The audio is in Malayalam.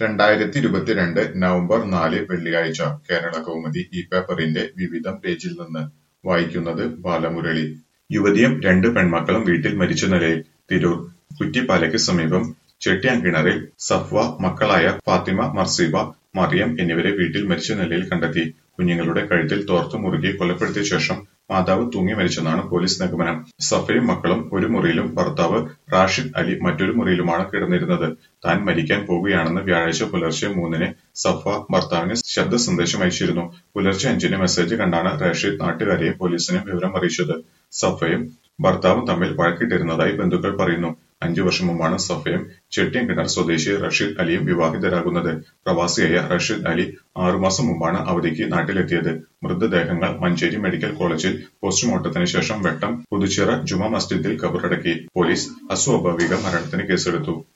രണ്ടായിരത്തി ഇരുപത്തിരണ്ട് നവംബർ നാല് വെള്ളിയാഴ്ച കേരളകൗമുദി ഈ പേപ്പറിന്റെ വിവിധം പേജിൽ നിന്ന് വായിക്കുന്നത് ബാലമുരളി യുവതിയും രണ്ട് പെൺമക്കളും വീട്ടിൽ മരിച്ച നിലയിൽ തിരൂർ കുറ്റിപ്പാലയ്ക്ക് സമീപം ചെട്ടിയാൻകിണറിൽ സഫ്വ മക്കളായ ഫാത്തിമ മർസീബ മറിയം എന്നിവരെ വീട്ടിൽ മരിച്ച നിലയിൽ കണ്ടെത്തി കുഞ്ഞുങ്ങളുടെ കഴുത്തിൽ തോർത്തു മുറുകി കൊലപ്പെടുത്തിയ ശേഷം മാതാവ് തൂങ്ങി മരിച്ചെന്നാണ് പോലീസ് നിഗമനം സഫയും മക്കളും ഒരു മുറിയിലും ഭർത്താവ് റാഷിദ് അലി മറ്റൊരു മുറിയിലുമാണ് കിടന്നിരുന്നത് താൻ മരിക്കാൻ പോവുകയാണെന്ന് വ്യാഴാഴ്ച പുലർച്ചെ മൂന്നിന് സഫ ഭർത്താവിന് ശബ്ദ സന്ദേശം അയച്ചിരുന്നു പുലർച്ചെ അഞ്ചിന് മെസ്സേജ് കണ്ടാണ് റാഷിദ് നാട്ടുകാരെയും പോലീസിനെ വിവരം അറിയിച്ചത് സഫയും ഭർത്താവും തമ്മിൽ വഴക്കിട്ടിരുന്നതായി ബന്ധുക്കൾ പറയുന്നു അഞ്ചു വർഷം മുമ്പാണ് സഫയും ചെട്ടിയൻകിണർ സ്വദേശി റഷീദ് അലിയും വിവാഹിതരാകുന്നത് പ്രവാസിയായ റഷീദ് അലി ആറുമാസം മുമ്പാണ് അവധിക്ക് നാട്ടിലെത്തിയത് മൃതദേഹങ്ങൾ മഞ്ചേരി മെഡിക്കൽ കോളേജിൽ പോസ്റ്റ്മോർട്ടത്തിന് ശേഷം വെട്ടം പുതുച്ചിറ ജുമാ മസ്ജിദിൽ കബറടക്കി പോലീസ് അസ്വാഭാവിക മരണത്തിന് കേസെടുത്തു